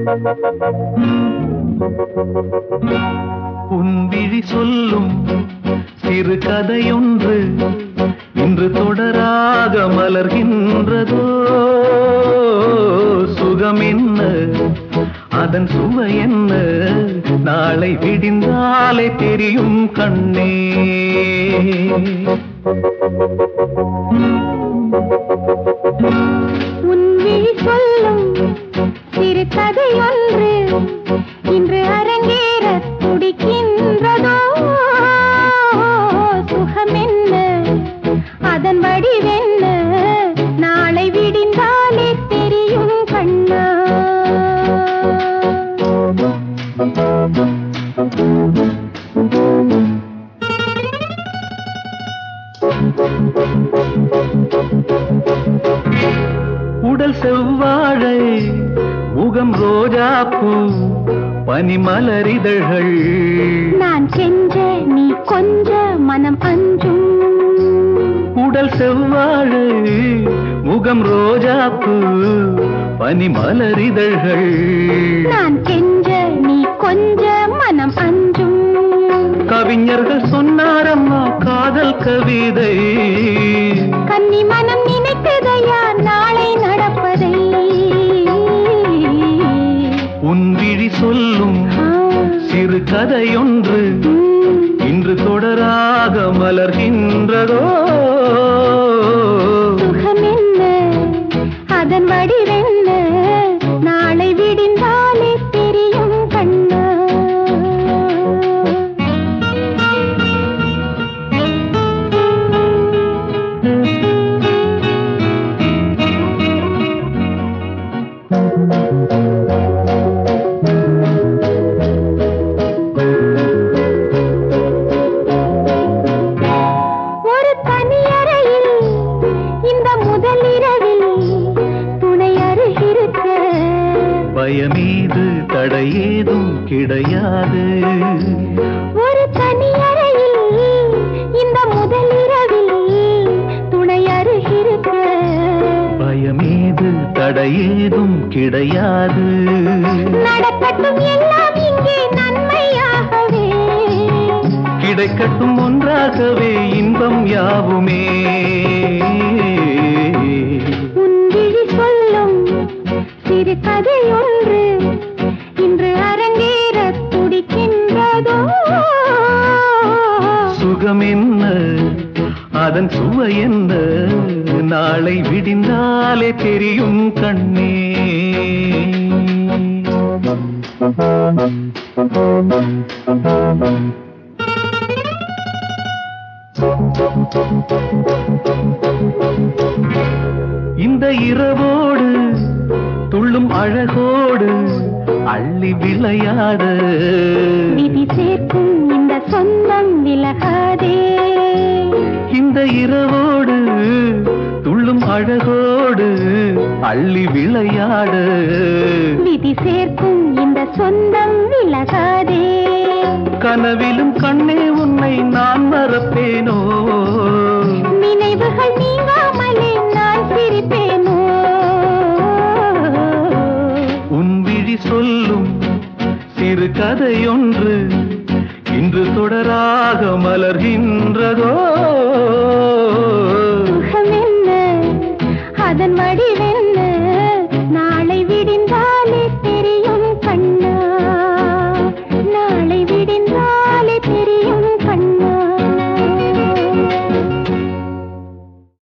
உன் விழி சொல்லும் சிறு கதையொன்று இன்று தொடராக மலர்கின்றதோ சுகம் என்ன அதன் சுவை என்ன நாளை விடிந்தாலே தெரியும் கண்ணே உன் விழி சொல்லும் சிறு கதை ஒன்று இன்று அரங்கேற துடிக்கின்றதோ சுகமென்ன அதன் வடிவென்ன நாளை விடிந்தாலே தெரியும் கண்ணா உடல் செவ்வாழை முகம் ரோஜாப்பூ பனிமலரிதழ்கள் நான் செஞ்ச நீ கொஞ்ச மனம் அஞ்சும் உடல் செவ்வாழை முகம் ரோஜாப்பூ பனிமலரிதழ்கள் நான் கெஞ்ச நீ கொஞ்ச மனம் அஞ்சும் கவிஞர்கள் சொன்னாரம்மா காதல் கவிதை கன்னி மனம் நினைத்ததையா நாளை நடப்பதை உன் விழி சொல்லும் ஆ, சிறு கதையொன்று ம், இன்று தொடராக மலர்கின்றதோ சுகமென்ன அதன் வடிவென்ன நாளை விடிந்தாலே தெரியும் கண்ணா ஒரு தனி அறையில் இந்த முதல் இரவில் துணை அருகிருக்க பயமீது தடையேதும் கிடையாது ஒரு தனி அறையில் இந்த முதல் இரவில் துணை அருகிருக்க பயமீது தடையேதும் கிடையாது நடக்கட்டும் எல்லாம் இங்கே நன்மையாகவே கிடைக்கட்டும் ஒன்றாகவே இன்பம் யாவுமே உன் விழி சொல்லும் சிறு கதை ஒன்று இன்று அரங்கேற துடிக்கின்றதோ சுகம் என்ன அதன் சுவை என்ன நாளை விடிந்தாலே தெரியும் கண்ணே இந்த இரவோடு துள்ளும் அழகோடு அள்ளி விளையாட விதி சேர்க்கும் இந்த சொந்தம் விலகாதே இந்த இரவோடு துள்ளும் அழகோடு அள்ளி விளையாட விதி சேர்க்கும் இந்த சொந்தம் விலகாதே கனவிலும் கண்ணே உன்னை நான் மறப்பேனோ நினைவுகள் நீங்காமலே நான் சிரிப்பேனோ உன் விழி சொல்லும் சிறு கதையொன்று இன்று தொடராக மலர்கின்றதோ